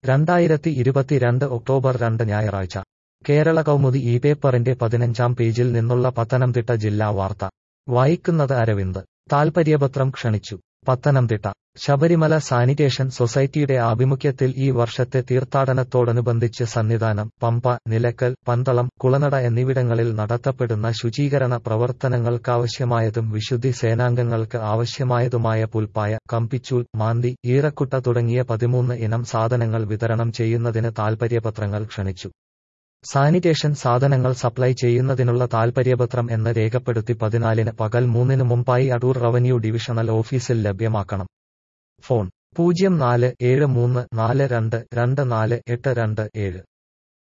രണ്ടായിരത്തി ഇരുപത്തിരണ്ട് ഒക്ടോബർ രണ്ട് ഞായറാഴ്ച കേരള കൗമുദി ഈ പേപ്പറിന്റെ പതിനഞ്ചാം പേജിൽ നിന്നുള്ള പത്തനംതിട്ട ജില്ലാ വാർത്ത വായിക്കുന്നത് അരവിന്ദ് താൽപര്യപത്രം ക്ഷണിച്ചു പത്തനംതിട്ട ശബരിമല സാനിറ്റേഷൻ സൊസൈറ്റിയുടെ ആഭിമുഖ്യത്തിൽ ഈ വർഷത്തെ തീർത്ഥാടനത്തോടനുബന്ധിച്ച് സന്നിധാനം പമ്പ നിലക്കൽ പന്തളം കുളനട എന്നിവിടങ്ങളിൽ നടത്തപ്പെടുന്ന ശുചീകരണ പ്രവർത്തനങ്ങൾക്കാവശ്യമായതും വിശുദ്ധി സേനാംഗങ്ങൾക്ക് ആവശ്യമായതുമായ പുൽപ്പായ കമ്പിച്ചൂൽ മാന്തി ഈറക്കുട്ട തുടങ്ങിയ പതിമൂന്ന് ഇനം സാധനങ്ങൾ വിതരണം ചെയ്യുന്നതിന് താൽപര്യപത്രങ്ങൾ ക്ഷണിച്ചു സാനിറ്റേഷൻ സാധനങ്ങൾ സപ്ലൈ ചെയ്യുന്നതിനുള്ള താൽപര്യപത്രം എന്ന് രേഖപ്പെടുത്തി പതിനാലിന് പകൽ മൂന്നിന് മുമ്പായി അടൂർ റവന്യൂ ഡിവിഷണൽ ഓഫീസിൽ ലഭ്യമാക്കണം ഫോൺ പൂജ്യം നാല് ഏഴ് മൂന്ന് നാല് രണ്ട് രണ്ട് നാല് എട്ട് രണ്ട് ഏഴ്